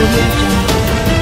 audio jungle.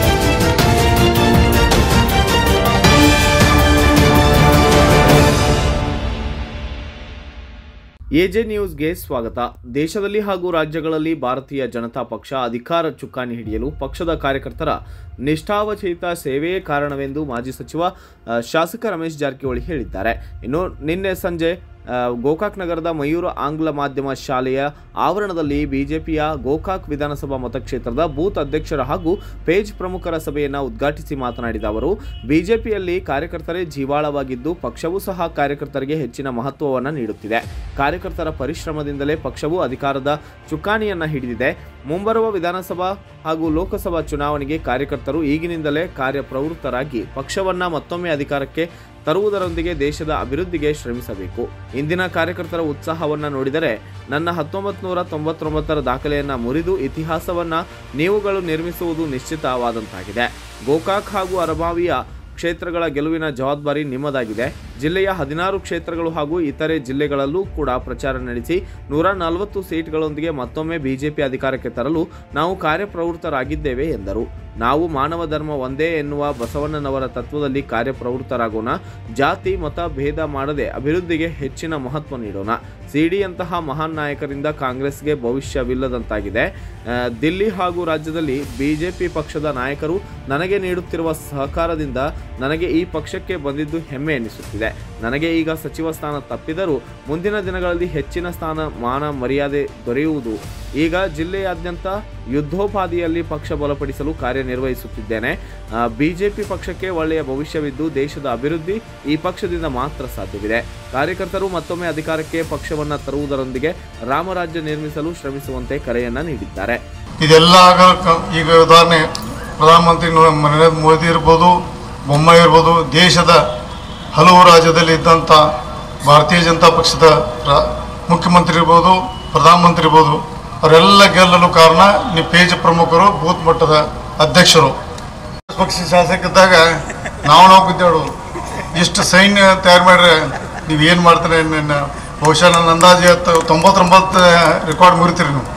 AJ ನ್ಯೂಸ್ಗೆ ಸ್ವಾಗತ ದೇಶದಲ್ಲಿ ಹಾಗೂ ರಾಜ್ಯಗಳಲ್ಲಿ ಭಾರತೀಯ ಜನತಾ ಪಕ್ಷ ಅಧಿಕಾರ ಚುಕ್ಕಾಣಿ ಹಿಡಿಯಲು ಪಕ್ಷದ ಕಾರ್ಯಕರ್ತರ ನಿಷ್ಠಾವಚಯಿತ ಸೇವೆಯೇ ಕಾರಣವೆಂದು ಮಾಜಿ ಸಚಿವ ಆ, ಶಾಸಕ ರಮೇಶ್ ಜಾರಕಿಹೊಳಿ ಹೇಳಿದ್ದಾರೆ ಇನ್ನು ನಿನ್ನೆ ಸಂಜೆ ಆ, ಗೋಕಾಕ್ ನಗರದ ಮಯೂರ ಆಂಗ್ಲ ಮಾಧ್ಯಮ ಶಾಲೆಯ ಆವರಣದಲ್ಲಿ ಬಿಜೆಪಿಯ ಗೋಕಾಕ್ ವಿಧಾನಸಭಾ ಮತಕ್ಷೇತ್ರದ ಬೂತ್ ಅಧ್ಯಕ್ಷರ ಹಾಗೂ ಪೇಜ್ ಪ್ರಮುಖರ ಸಭೆಯನ್ನು ಉದ್ಘಾಟಿಸಿ ಮಾತನಾಡಿದ ಅವರು ಬಿಜೆಪಿಯಲ್ಲಿ ಕಾರ್ಯಕರ್ತರೇ ಜೀವಾಳವಾಗಿದ್ದು ಪಕ್ಷವೂ ಸಹ ಕಾರ್ಯಕರ್ತರಿಗೆ ಹೆಚ್ಚಿನ ಮಹತ್ವವನ್ನು ನೀಡುತ್ತಿದೆ ಕಾರ್ಯಕರ್ತರ ಪರಿಶ್ರಮದಿಂದಲೇ ಪಕ್ಷವು ಅಧಿಕಾರದ ಚುಕ್ಕಾಣಿಯನ್ನು ಹಿಡಿದಿದೆ ಮುಂಬರುವ ವಿಧಾನಸಭಾ ಹಾಗೂ ಲೋಕಸಭಾ ಚುನಾವಣೆಗೆ ಕಾರ್ಯಕರ್ತರು ಈಗಿನಿಂದಲೇ ಕಾರ್ಯಪ್ರವೃತ್ತರಾಗಿ ಪಕ್ಷವನ್ನ ಮತ್ತೊಮ್ಮೆ ಅಧಿಕಾರಕ್ಕೆ ತರುವುದರೊಂದಿಗೆ ದೇಶದ ಅಭಿವೃದ್ಧಿಗೆ ಶ್ರಮಿಸಬೇಕು ಇಂದಿನ ಕಾರ್ಯಕರ್ತರ ಉತ್ಸಾಹವನ್ನ ನೋಡಿದರೆ ನನ್ನ ಹತ್ತೊಂಬತ್ತು ನೂರ ತೊಂಬತ್ತೊಂಬತ್ತರ ದಾಖಲೆಯನ್ನ ಮುರಿದು ಇತಿಹಾಸವನ್ನ ನೀವುಗಳು ನಿರ್ಮಿಸುವುದು ನಿಶ್ಚಿತವಾದಂತಾಗಿದೆ ಗೋಕಾಕ್ ಹಾಗೂ ಅರಬಾವಿಯ ಕ್ಷೇತ್ರಗಳ ಗೆಲುವಿನ ಜವಾಬ್ದಾರಿ ನಿಮ್ಮದಾಗಿದೆ ಜಿಲ್ಲೆಯ ಹದಿನಾರು ಕ್ಷೇತ್ರಗಳು ಹಾಗೂ ಇತರೆ ಜಿಲ್ಲೆಗಳಲ್ಲೂ ಕೂಡ ಪ್ರಚಾರ ನಡೆಸಿ ನೂರ ನಲವತ್ತು ಸೀಟ್ಗಳೊಂದಿಗೆ ಮತ್ತೊಮ್ಮೆ ಬಿಜೆಪಿ ಅಧಿಕಾರಕ್ಕೆ ತರಲು ನಾವು ಕಾರ್ಯಪ್ರವೃತ್ತರಾಗಿದ್ದೇವೆ ಎಂದರು ನಾವು ಮಾನವ ಧರ್ಮ ಒಂದೇ ಎನ್ನುವ ಬಸವಣ್ಣನವರ ತತ್ವದಲ್ಲಿ ಕಾರ್ಯಪ್ರವೃತ್ತರಾಗೋಣ ಜಾತಿ ಮತ ಭೇದ ಮಾಡದೆ ಅಭಿವೃದ್ಧಿಗೆ ಹೆಚ್ಚಿನ ಮಹತ್ವ ನೀಡೋಣ ಸಿಡಿಯಂತಹ ಮಹಾನ್ ನಾಯಕರಿಂದ ಕಾಂಗ್ರೆಸ್ಗೆ ಭವಿಷ್ಯವಿಲ್ಲದಂತಾಗಿದೆ ಆ, ದಿಲ್ಲಿ ಹಾಗೂ ರಾಜ್ಯದಲ್ಲಿ ಬಿಜೆಪಿ ಪಕ್ಷದ ನಾಯಕರು ನನಗೆ ನೀಡುತ್ತಿರುವ ಸಹಕಾರದಿಂದ ನನಗೆ ಈ ಪಕ್ಷಕ್ಕೆ ಬಂದಿದ್ದು ಹೆಮ್ಮೆ ಎನಿಸುತ್ತಿದೆ ನನಗೆ ಈಗ ಸಚಿವ ಸ್ಥಾನ ತಪ್ಪಿದರೂ ಮುಂದಿನ ದಿನಗಳಲ್ಲಿ ಹೆಚ್ಚಿನ ಸ್ಥಾನ ಮಾನ ಮರ್ಯಾದೆ ದೊರೆಯುವುದು ಈಗ ಜಿಲ್ಲೆಯಾದ್ಯಂತ ಯುದ್ಧೋಪಾದಿಯಲ್ಲಿ ಪಕ್ಷ ಬಲಪಡಿಸಲು ಕಾರ್ಯನಿರ್ವಹಿಸುತ್ತಿದ್ದೇನೆ ಬಿಜೆಪಿ ಪಕ್ಷಕ್ಕೆ ಒಳ್ಳೆಯ ಭವಿಷ್ಯವಿದ್ದು ದೇಶದ ಅಭಿವೃದ್ಧಿ ಈ ಪಕ್ಷದಿಂದ ಮಾತ್ರ ಸಾಧ್ಯವಿದೆ ಕಾರ್ಯಕರ್ತರು ಮತ್ತೊಮ್ಮೆ ಅಧಿಕಾರಕ್ಕೆ ಪಕ್ಷವನ್ನು ತರುವುದರೊಂದಿಗೆ ರಾಮರಾಜ್ಯ ನಿರ್ಮಿಸಲು ಶ್ರಮಿಸುವಂತೆ ಕರೆಯನ್ನ ನೀಡಿದ್ದಾರೆ ಇದೆಲ್ಲ ಆಗ- ಈಗ ಉದಾಹರಣೆ ಪ್ರಧಾನಮಂತ್ರಿ ನೋ- ನರೇಂದ್ರ ಮೋದಿ ಇರ್ಬೋದು ಬೊಮ್ಮಾಯಿ ಇರ್ಬೋದು ದೇಶದ ಹಲವು ರಾಜ್ಯದಲ್ಲಿ ಇದ್ದಂಥ ಭಾರತೀಯ ಜನತಾ ಪಕ್ಷದ ರಾ- ಮುಖ್ಯಮಂತ್ರಿ ಇರ್ಬೋದು ಪ್ರಧಾನಮಂತ್ರಿ ಇರ್ಬೋದು ಅವರೆಲ್ಲ ಗೆಲ್ಲಲು ಕಾರಣ ನೀವು ಪೇಜ್ ಪ್ರಮುಖರು ಬೂತ್ ಮಟ್ಟದ ಅಧ್ಯಕ್ಷರು ಪಕ್ಷ ಶಾಸಕಿದ್ದಾಗ ನಾವು ನಾವು ಗುದ್ದಾಡು ಇಷ್ಟು ಸೈನ್ಯ ತಯಾರು ಮಾಡ್ರೆ ನೀವು ಏನು ಮಾಡ್ತಾರೆ ನನ್ನ ಬಹುಶಃ ನನ್ನ ಅಂದಾಜು ಇವತ್ತು ತೊಂಬತ್ತೊಂಬತ್ತು ರೆಕಾರ್ಡ್ ಮುರಿತೀರಿ ನೀವು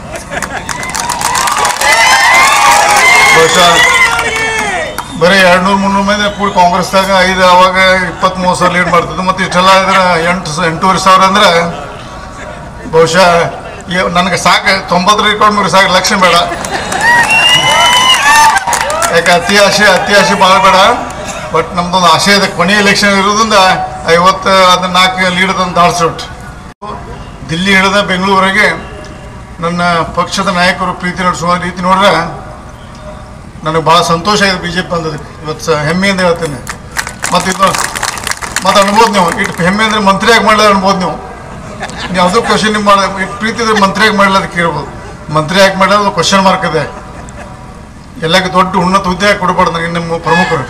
ಬಹುಶಃ ಬರೀ ಎರಡು ನೂರು ಮುನ್ನೂರು ಮಂದಿ ಕೂಡಿ ಕಾಂಗ್ರೆಸ್ದಾಗ ಐದು ಅವಾಗ ಇಪ್ಪತ್ತ್ ಮೂವತ್ತು ಸಾವಿರ ಲೀಡ್ ಮಾಡ್ತಿದ್ದು ಮತ್ತು ಇಷ್ಟೆಲ್ಲ ಇದ್ರೆ ಎಂಟು ಸ- ಎಂಟೂವರೆ ಸಾವಿರ ಅಂದ್ರೆ ಬಹುಶಃ ಈ- ನನಗೆ ಸಾಕು ತೊಂಬತ್ತರ ರೆಕಾರ್ಡ್ ಮುರಿ ಸಾಕು ಲಕ್ಷ ಬೇಡ ಯಾಕೆ ಅತಿ ಆಸೆ ಅತಿ ಆಸೆ ಭಾಳ ಬೇಡ ಬಟ್ ನಮ್ದೊಂದು ಆಸೆ ಇದೆ ಕೊನೆ ಎಲೆಕ್ಷನ್ ಇರೋದ್ರಿಂದ ಐವತ್ತು ಅದನ್ನ ನಾಲ್ಕು ಲೀಡ್ ತಂದು ದಾಳಿಸ್ಬಿಟ್ಟು ದಿಲ್ಲಿ ಹಿಡಿದ ಬೆಂಗಳೂರಿಗೆ ನನ್ನ ಪಕ್ಷದ ನಾಯಕರು ಪ್ರೀತಿ ನಡೆಸುವ ರೀತಿ ನೋಡ್ರೆ ನನಗೆ ಭಾಳ ಸಂತೋಷ ಆಗಿದೆ ಬಿ ಜೆ ಪಿ ಬಂದದಕ್ಕೆ ಇವತ್ತು ಸ ಹೆಮ್ಮೆಯಿಂದ ಹೇಳ್ತೇನೆ ಮತ್ತು ಇದು ಮತ್ತು ಅನ್ಬೋದು ನೀವು ಇಟ್ಟು ಹೆಮ್ಮೆ ಅಂದರೆ ಮಂತ್ರಿಯಾಗಿ ಮಾಡಲ್ಲ ಅನ್ಬೋದು ನೀವು ನೀವು ಯಾವುದೋ ಕ್ವಶನ್ ನೀವು ಮಾಡ ಇಟ್ಟು ಪ್ರೀತಿ ಇದ್ರೆ ಮಂತ್ರಿಯಾಗಿ ಮಾಡಲ್ಲ ಅದಕ್ಕೆ ಇರ್ಬೋದು ಮಂತ್ರಿ ಯಾಕೆ ಮಾಡಲ್ಲ ಕ್ವಶನ್ ಮಾರ್ಕ್ ಇದೆ ಎಲ್ಲಕ್ಕೆ ದೊಡ್ಡ ಉನ್ನತ ಹುದ್ದೆ ಯಾಕೆ ಕೊಡಬಾರ್ದು ನನಗೆ ನಿಮ್ಮ ಪ್ರಮುಖರು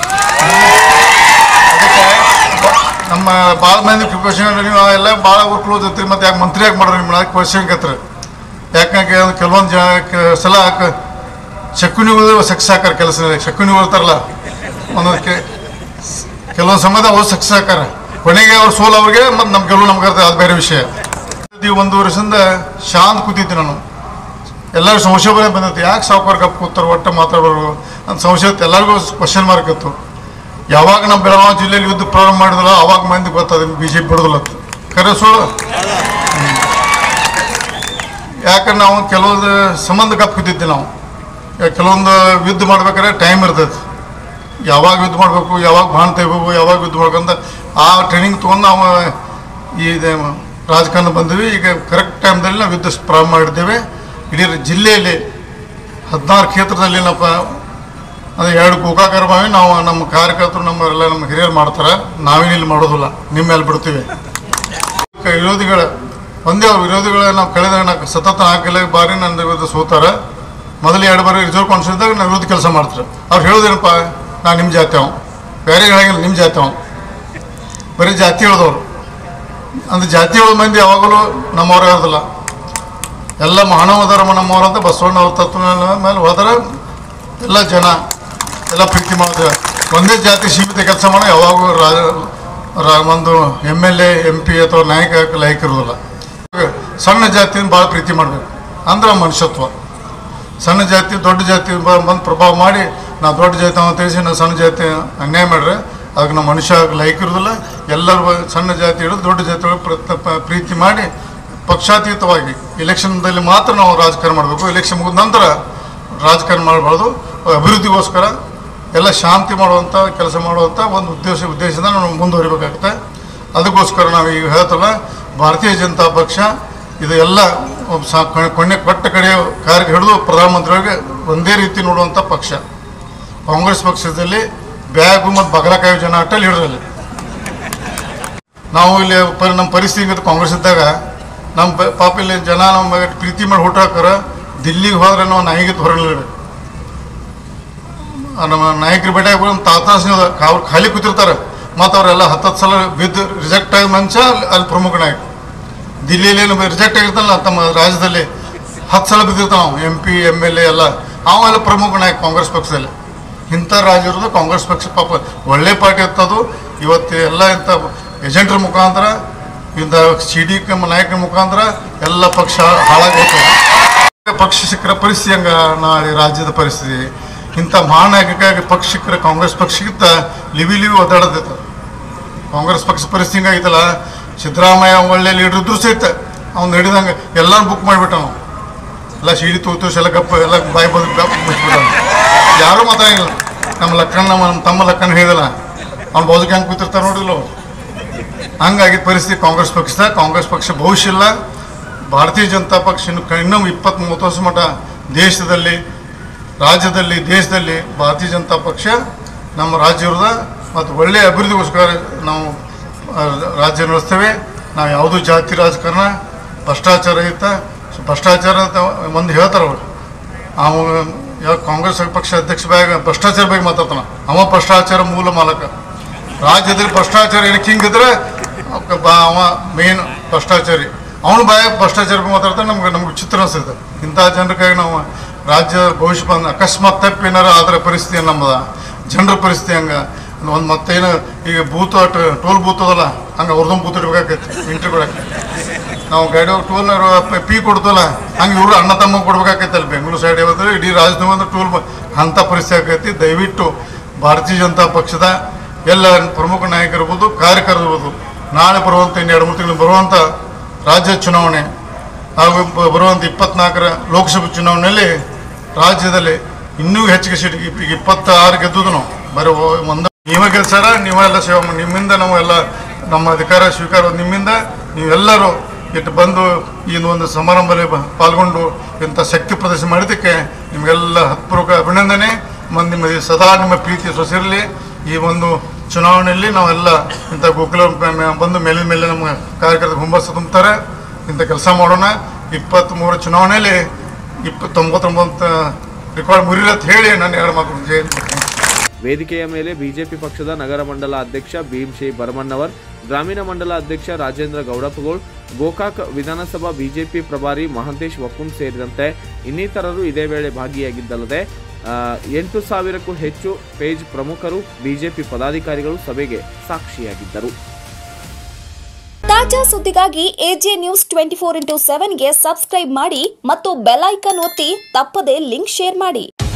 ಅದಕ್ಕೆ ಬ- ನಮ್ಮ ಭಾಳ ಮಂದಿ ಕ್ವಶನ್ ನೀವು ಎಲ್ಲ ಭಾಳ ಕ್ಲೋಸ್ ಇರ್ತೀರಿ ಮತ್ತು ಯಾಕೆ ಮಂತ್ರಿ ಯಾಕೆ ಮಾಡ್ರಿ ನಿಮ್ಮ ಕ್ವಶನ್ ಕತ್ರ ಯಾಕಂದ್ರೆ ಕೆಲವೊಂದು ಜನ ಕ- ಸಲ ಕ- ಶಕುನಿಗಳು ಸಕ್ಸಸ್ ಹಾಕಾರ ಕೆಲಸ ಶಕುನಿಗಳು ಇರ್ತಾರಲ್ಲ ಒಂದೊಂದಕ್ಕೆ ಕೆಲವೊಂದು ಸಮಯದ ಅವ್ರು ಸಕ್ಸಸ್ ಹಾಕಾರ ಕೊನೆಗೆ ಅವ್ರು ಸೋಲ್ ಅವ್ರಿಗೆ ಮತ್ತು ನಮ್ಮ ಗೆಲುವು ನಮ್ಗೆ ಅರ್ಥ ಅದು ಬೇರೆ ವಿಷಯ ಈ ಒಂದು ವರ್ಷದಿಂದ ಶಾಂತ ಕೂತಿದ್ದೆ ನಾನು ಎಲ್ಲರಿಗೂ ಸಂಶಯ ಬರೀ ಬಂದೈತಿ ಯಾಕೆ ಸಾವುಕಾರ ಕಪ್ ಕೂತಾರೆ ಒಟ್ಟು ಮಾತಾಡೋರು ಅಂತ ಸಂಶಯ ಇತ್ತು ಎಲ್ಲರಿಗೂ ಕ್ವಶನ್ ಮಾರ್ಕ್ ಇತ್ತು ಯಾವಾಗ ನಮ್ಮ ಬೆಳಗಾವಿ ಜಿಲ್ಲೆಯಲ್ಲಿ ಯುದ್ಧ ಪ್ರಾರಂಭ ಮಾಡಿದ್ರಲ್ಲ ಅವಾಗ ಮಂದಿ ಗೊತ್ತದ ಬಿ ಜೆ ಪಿ ಬಿಡೋದಿಲ್ಲ ಅಂತ. ಖರೆ ಸುಳ್ಳು ಹ್ಮ್. ಯಾಕಂದ್ರೆ ನಾವು ಕೆಲವೊಂದು ಸಂಬಂಧ ಕಪ್ ಕೂತಿದ್ದೆ ನಾವು ಈಗ ಕೆಲವೊಂದು ಯುದ್ಧ ಮಾಡ್ಬೇಕಾದ್ರೆ ಟೈಮ್ ಇರ್ತೈತಿ ಯಾವಾಗ ಯುದ್ಧ ಮಾಡಬೇಕು ಯಾವಾಗ ಬಾಣ್ ತೆಗಿಬೇಕು ಯಾವಾಗ ಯುದ್ಧ ಮಾಡ್ಬೇಕಂತ ಆ ಟ್ರೈನಿಂಗ್ ತೊಗೊಂಡು ನಾವು ಈ ಇದು ರಾಜಕಾರಣ ಬಂದ್ವಿ ಈಗ ಕರೆಕ್ಟ್ ಟೈಮ್ದಲ್ಲಿ ನಾವು ಯುದ್ಧ ಪ್ರಾರಂಭ ಮಾಡಿದ್ದೇವೆ ಇಡೀ ಜಿಲ್ಲೆಯಲ್ಲಿ ಹದಿನಾರು ಕ್ಷೇತ್ರದಲ್ಲಿ ನಾವು ಪ- ಅಂದರೆ ಎರಡು ಗೋಕಾಕರ ಬಾವಿ ನಾವು ನಮ್ಮ ಕಾರ್ಯಕರ್ತರು ನಮ್ಮರೆಲ್ಲ ನಮ್ಮ ಹಿರಿಯರು ಮಾಡ್ತಾರೆ ನಾವೇನು ಇಲ್ಲಿ ಮಾಡೋದಿಲ್ಲ ನಿಮ್ಮ ಮೇಲೆ ಬಿಡ್ತೀವಿ ಕ- ವಿರೋಧಿಗಳ ಒಂದೇ ಅವ್ರ ವಿರೋಧಿಗಳ ನಾವು ಕಳೆದ ನಾಲ್ಕು ಸತತ ನಾಲ್ಕು ಬಾರಿ ನನ್ನ ವಿರುದ್ಧ ಸೋತಾರೆ ಮೊದಲು ಎರಡು ಬಾರಿ ರಿಸರ್ವ್ ಕಾನ್ಸ್ಟಿಟ್ಯೂದಾಗ ನಾವು ವಿರುದ್ಧ ಕೆಲಸ ಮಾಡ್ತಾರೆ ಅವ್ರು ಹೇಳೋದೇನಪ್ಪ ನಾ ನಿಮ್ಮ ಜಾತಿ ಅವ ಬೇರೆ ಹೇಳಂಗಿಲ್ಲ ನಿಮ್ಮ ಜಾತಿ ಅವ ಬರೀ ಜಾತಿ ಹೇಳೋದವ್ರು ಅಂದ್ರೆ ಜಾತಿ ಹೇಳೋ ಮಂದಿ ಯಾವಾಗಲೂ ನಮ್ಮವ್ರು ಇರೋದಿಲ್ಲ ಎಲ್ಲ ಮಾನವ ಧರ್ಮ ನಮ್ಮವ್ರು ಅಂತ ಬಸವಣ್ಣ ಅವ್ರ ತತ್ವ ಮೇಲೆ ಹೋದ್ರೆ ಎಲ್ಲ ಜನ ಎಲ್ಲ ಪ್ರೀತಿ ಮಾಡಿದ್ರೆ ಒಂದೇ ಜಾತಿ ಸೀಮಿತ ಕೆಲಸ ಮಾಡೋ ಯಾವಾಗೂ ರಾಜ ರಾ- ಒಂದು M L A M P ಅಥವಾ ನಾಯಕ ಲೈಕ್ ಇರೋದಿಲ್ಲ ಸಣ್ಣ ಜಾತಿಯನ್ನು ಭಾಳ ಪ್ರೀತಿ ಮಾಡಬೇಕು ಅಂದ್ರೆ ಮನುಷ್ಯತ್ವ ಸಣ್ಣ ಜಾತಿ ದೊಡ್ಡ ಜಾತಿ ಬ- ಬಂದು ಪ್ರಭಾವ ಮಾಡಿ ನಾವು ದೊಡ್ಡ ಜಾತಿ ಅಂತ ತಿಳಿಸಿ ನಾವು ಸಣ್ಣ ಜಾತಿ ಅನ್ಯಾಯ ಮಾಡ್ರೆ ಅದಕ್ಕೆ ನಮ್ಮ ಮನುಷ್ಯ ಲೈಕ್ ಇರೋದಿಲ್ಲ ಎಲ್ಲರೂ ಬ- ಸಣ್ಣ ಜಾತಿ ಹಿಡಿದು ದೊಡ್ಡ ಜಾತಿಗಳು ಪ್ರತ ಪ- ಪ್ರೀತಿ ಮಾಡಿ ಪಕ್ಷಾತೀತವಾಗಿ ಇಲೆಕ್ಷನ್ದಲ್ಲಿ ಮಾತ್ರ ನಾವು ರಾಜಕಾರಣ ಮಾಡಬೇಕು ಇಲೆಕ್ಷನ್ ಮುಗಿದ ನಂತರ ರಾಜಕಾರಣ ಮಾಡಬಾರ್ದು ಅಭಿವೃದ್ಧಿಗೋಸ್ಕರ ಎಲ್ಲ ಶಾಂತಿ ಮಾಡುವಂಥ ಕೆಲಸ ಮಾಡುವಂಥ ಒಂದು ಉದ್ದೇಶ ಉದ್ದೇಶದಿಂದ ನಾವು ಮುಂದುವರಿಬೇಕಾಗುತ್ತೆ ಅದಕ್ಕೋಸ್ಕರ ನಾವು ಈಗ ಹೇಳ್ತಲ್ಲ ಭಾರತೀಯ ಜನತಾ ಪಕ್ಷ ಇದು ಎಲ್ಲ ಒಬ್ಬ ಸಾ ಕೊನೆ- ಕೊನೆ ಕೊಟ್ಟ ಕಡೆಯ ಕಾರ್ಯ ಹಿಡಿದು ಪ್ರಧಾನಮಂತ್ರಿಗಳಿಗೆ ಒಂದೇ ರೀತಿ ನೋಡುವಂಥ ಪಕ್ಷ ಕಾಂಗ್ರೆಸ್ ಪಕ್ಷದಲ್ಲಿ ಬ್ಯಾಗು ಮತ್ತು ಬಗಲಕಾಯಿ ಜನ ಅಟ್ಟಲ್ಲಿ ಹಿಡಿದಲ್ಲಿ ನಾವು ಇಲ್ಲಿ ಪರಿ ನಮ್ಮ ಪರಿಸ್ಥಿತಿ ಹಿಂಗತ್ತೆ ಕಾಂಗ್ರೆಸ್ ಇದ್ದಾಗ ನಮ್ಮ ಪ- ಪಾಪ ಇಲ್ಲಿ ಜನ ನಮ್ಮ ಮ್ಯಾಗ ಪ್ರೀತಿ ಮಾಡಿ ಊಟ ಹಾಕಾರ ದಿಲ್ಲಿಗೆ ಹೋದ್ರೆ ನಾವು ನಾಯಿಗೆ ಹೊರಲಿಲ್ಲ ನಮ್ಮ ನಾಯಕರು ಭೇಟಿ ಒಂದು ತಾತಾಸ ಅವ್ರು ಖಾಲಿ ಕೂತಿರ್ತಾರೆ ಮತ್ತು ಅವರೆಲ್ಲ ಹತ್ತತ್ತು ಸಲ ಬಿದ್ದು ರಿಜೆಕ್ಟ್ ಆಗಿ ಮನುಷ್ಯ ಅಲ್ಲಿ ಅಲ್ಲಿ ಪ್ರಮುಖ ನಾಯಕ ದಿಲ್ಲಿಯಲ್ಲಿ ಏನು ರಿಜೆಕ್ಟ್ ಆಗಿರ್ತಾನಲ್ಲ ತಮ್ಮ ರಾಜ್ಯದಲ್ಲಿ ಹತ್ತು ಸಲ ಬಿದ್ದಿರ್ತಾವ ನಾವು M P M L A ಎಲ್ಲ ಅವೆಲ್ಲ ಪ್ರಮುಖ ನಾಯಕ ಕಾಂಗ್ರೆಸ್ ಪಕ್ಷದಲ್ಲಿ ಇಂಥ ರಾಜ್ಯ ಇರೋದು ಕಾಂಗ್ರೆಸ್ ಪಕ್ಷ ಪಾಪ ಒಳ್ಳೆ ಪಾರ್ಟಿ ಇರ್ತದು ಇವತ್ತು ಎಲ್ಲ ಇಂಥ ಏಜೆಂಟ್ರ ಮುಖಾಂತರ ಇಂಥ ಸಿ ಡಿ ನಾಯಕರ ಮುಖಾಂತರ ಎಲ್ಲ ಪಕ್ಷ ಹಾಳಾಗೈತೆ ಪಕ್ಷ ಸಿಕ್ಕರ ಪರಿಸ್ಥಿತಿ ಹಂಗ ನಾ ಈ ರಾಜ್ಯದ ಪರಿಸ್ಥಿತಿ ಇಂಥ ಮಹಾನಾಯಕಕ್ಕಾಗಿ ಪಕ್ಷ ಸಿಕ್ಕರ ಕಾಂಗ್ರೆಸ್ ಪಕ್ಷಕ್ಕಿಂತ ಲಿವಿ ಲಿವಿ ಒದ್ದಾಡತೈತೆ ಕಾಂಗ್ರೆಸ್ ಪಕ್ಷ ಪರಿಸ್ಥಿತಿ ಹಿಂಗಾಗಿತ್ತಲ್ಲ ಸಿದ್ದರಾಮಯ್ಯ ಒಳ್ಳೆ ಲೀಡರ್ ಇದ್ರು ಸಹಿತ ಅವ್ನು ಹಿಡಿದಂಗೆ ಎಲ್ಲರೂ ಬುಕ್ ಮಾಡಿಬಿಟ್ಟ ನಾವು ಎಲ್ಲ ಸಿಡಿ ತೂತು ಎಲ್ಲ ಗಪ್ಪ ಎಲ್ಲ ಬಾಯಿ ಬಂದು ಗಪ್ ಮುಚ್ಚಿಬಿಟ್ಟ ಯಾರೂ ಮಾತಾಡಿಲ್ಲ ನಮ್ಮ ಲಕ್ಕಣ್ಣ ನಮ್ಮ ನಮ್ಮ ತಮ್ಮ ಲಕ್ಕಣ್ಣ ಹೇಳಿದಲ್ಲ ಅವ್ನು ಬಾಜುಗೆ ಹೆಂಗೆ ಕೂತಿರ್ತಾರೆ ನೋಡಿಲ್ಲ ಅವ್ರು ಹಂಗಾಗಿ ಪರಿಸ್ಥಿತಿ ಕಾಂಗ್ರೆಸ್ ಪಕ್ಷದ ಕಾಂಗ್ರೆಸ್ ಪಕ್ಷ ಭವಿಷ್ಯ ಇಲ್ಲ ಭಾರತೀಯ ಜನತಾ ಪಕ್ಷ ಇನ್ನು ಕ- ಇನ್ನೂ ಇಪ್ಪತ್ತ್ ಮೂವತ್ತು ವರ್ಷ ಮಟ್ಟ ದೇಶದಲ್ಲಿ ರಾಜ್ಯದಲ್ಲಿ ದೇಶದಲ್ಲಿ ಭಾರತೀಯ ಜನತಾ ಪಕ್ಷ ನಮ್ಮ ರಾಜ್ಯ ಇರೋದ ಮತ್ತು ಒಳ್ಳೆಯ ಅಭಿವೃದ್ಧಿಗೋಸ್ಕರ ನಾವು ಆ, ರಾಜ್ಯ ನಡೆಸ್ತೇವೆ ನಾವು ಯಾವುದೂ ಜಾತಿ ರಾಜಕಾರಣ ಭ್ರಷ್ಟಾಚಾರ ರಹಿತ ಭ್ರಷ್ಟಾಚಾರ ಅಂತ ಮಂದಿ ಹೇಳ್ತಾರೆ ಅವರು ಅವ ಯಾವ ಕಾಂಗ್ರೆಸ್ ಪಕ್ಷ ಅಧ್ಯಕ್ಷ ಬ್ಯಾಗ ಭ್ರಷ್ಟಾಚಾರ ಬಗ್ಗೆ ಮಾತಾಡ್ತಾನ ಅವ ಭ್ರಷ್ಟಾಚಾರ ಮೂಲ ಮಾಲಕ ರಾಜ್ಯದಲ್ಲಿ ಭ್ರಷ್ಟಾಚಾರ ಏನಕ್ಕೆ ಹಿಂಗಿದ್ರೆ ಅವ್ಕ ಬಾ- ಅವ ಮೇನ್ ಭ್ರಷ್ಟಾಚಾರಿ ಅವನು ಬಾಯ ಭ್ರಷ್ಟಾಚಾರ ಬಗ್ಗೆ ಮಾತಾಡ್ತಾನೆ ನಮ್ಗೆ ನಮ್ಗೆ ಚಿತ್ರ ಅನಿಸುತ್ತೆ ಇಂಥ ಜನರಿಗಾಗಿ ನಾವು ರಾಜ್ಯ ಭವಿಷ್ಯ ಬಂದ ಅಕಸ್ಮಾತ್ ತಪ್ಪು ಏನಾರ ಆದ್ರೆ ಪರಿಸ್ಥಿತಿ ನಮ್ಮದ ಜನರ ಪರಿಸ್ಥಿತಿ ಹಂಗೆ ಒಂದು ಮತ್ತೇನು ಈಗ ಬೂತ್ ಟ- ಟೋಲ್ ಬೂತ್ ಅದಲ್ಲ ಹಂಗೆ ಅವ್ರದ್ದೊಂದು ಬೂತ್ ಇಡ್ಬೇಕಾಗೈತಿ ಎಂಟ್ರಿ ಕೊಡಕ್ಕೆ ನಾವು ಗಾಡಿ ಟೋಲ್ ಪೀ ಕೊಡ್ತಲ್ಲ ಹಂಗೆ ಇವರು ಅಣ್ಣ ತಮ್ಮ ಕೊಡ್ಬೇಕಾಗೈತೆ ಅಲ್ಲಿ ಬೆಂಗಳೂರು ಸೈಡ್ ಹೋದ್ರೆ ಇಡೀ ರಾಜ್ಯದ ಒಂದು ಟೋಲ್ ಅಂಥ ಪರಿಸ್ಥಿತಿ ಆಗೈತಿ ದಯವಿಟ್ಟು ಭಾರತೀಯ ಜನತಾ ಪಕ್ಷದ ಎಲ್ಲ ಪ್ರಮುಖ ನಾಯಕರು ಇರ್ಬೋದು ಕಾರ್ಯಕರ್ತರು ಇರ್ಬೋದು ನಾಳೆ ಬರುವಂಥ ಇನ್ನು ಎರಡು ಮೂರು ತಿಂಗಳು ಬರುವಂಥ ರಾಜ್ಯ ಚುನಾವಣೆ ಹಾಗೂ ಬ- ಬರುವಂಥ ಇಪ್ಪತ್ನಾಲ್ಕರ ಲೋಕಸಭೆ ಚುನಾವಣೆಯಲ್ಲಿ ರಾಜ್ಯದಲ್ಲಿ ಇನ್ನೂ ಹೆಚ್ಚಿಗೆ ಸೀಟ್ ಈಗ ಇಪ್ಪತ್ತಾರು ಗೆದ್ದುದು ನಾವು ಬರೀ ಒ- ಒಂದು ನೀವೇ ಗೆಲ್ಸಾರ ನೀವೆಲ್ಲ ಸೇವೆ ಮಾಡಿ ನಿಮ್ಮಿಂದ ನಾವೆಲ್ಲ ನಮ್ಮ ಅಧಿಕಾರ ಸ್ವೀಕಾರ ನಿಮ್ಮಿಂದ ನೀವೆಲ್ಲರೂ ಇಟ್ಟು ಬಂದು ಈ ಒಂದು ಸಮಾರಂಭದಲ್ಲಿ ಬ- ಪಾಲ್ಗೊಂಡು ಇಂಥ ಶಕ್ತಿ ಪ್ರದರ್ಶನ ಮಾಡಿದ್ದಕ್ಕೆ ನಿಮಗೆಲ್ಲ ಹತ್ಪೂರ್ವಕ ಅಭಿನಂದನೆ ಮತ್ತು ನಿಮ್ಮ ಸದಾ ನಿಮ್ಮ ಪ್ರೀತಿ ಸೊಸಿರಲಿ ಈ ಒಂದು ಚುನಾವಣೆಯಲ್ಲಿ ನಾವೆಲ್ಲ ಇಂಥ ಗೋಕುಲ ಮ- ಮ- ಬಂದು ಮೇಲಿನ ಮೇಲೆ ನಮ್ಮ ಕಾರ್ಯಕರ್ತರು ಹುಮ್ಮಸ್ಸು ತುಂಬುತ್ತಾರೆ ಇಂಥ ಕೆಲಸ ಮಾಡೋಣ ಇಪ್ಪತ್ತ್ಮೂರು ಚುನಾವಣೆಯಲ್ಲಿ ಇಪ್ಪತ್ತೊಂಬತ್ತೊಂಬತ್ತು ರೆಕಾರ್ಡ್ ಮುರಿಲಿ ಅಂತ ಹೇಳಿ ನಾನು ಎರಡು ಮಾತು ಜೈ ಹಿಂದ್. ವೇದಿಕೆಯ ಮೇಲೆ ಬಿಜೆಪಿ ಪಕ್ಷದ ನಗರ ಮಂಡಲ ಅಧ್ಯಕ್ಷ ಭೀಮ್ಶಿ ಬರಮಣ್ಣವರ್ ಗ್ರಾಮೀಣ ಮಂಡಲ ಅಧ್ಯಕ್ಷ ರಾಜೇಂದ್ರ ಗೌಡಪಗೋಳ್ ಗೋಕಾಕ್ ವಿಧಾನಸಭಾ ಬಿಜೆಪಿ ಪ್ರಭಾರಿ ಮಹಂತೇಶ್ ವಕ್ಕುಂ ಸೇರಿದಂತೆ ಇನ್ನಿತರರು ಇದೇ ವೇಳೆ ಭಾಗಿಯಾಗಿದ್ದಲ್ಲದೆ ಆ, ಎಂಟು ಸಾವಿರಕ್ಕೂ ಹೆಚ್ಚು ಪೇಜ್ ಪ್ರಮುಖರು ಬಿಜೆಪಿ ಪದಾಧಿಕಾರಿಗಳು ಸಭೆಗೆ ಸಾಕ್ಷಿಯಾಗಿದ್ದರು ತಾಜಾ ಸುದ್ದಿಗಾಗಿ A J news twenty four into ಸೆವೆನ್ಗೆ ಸಬ್ಸ್ಕ್ರೈಬ್ ಮಾಡಿ ಮತ್ತು ಬೆಲ್ ಐಕಾನ್ ಒತ್ತಿ ತಪ್ಪದೇ ಲಿಂಕ್ ಶೇರ್ ಮಾಡಿ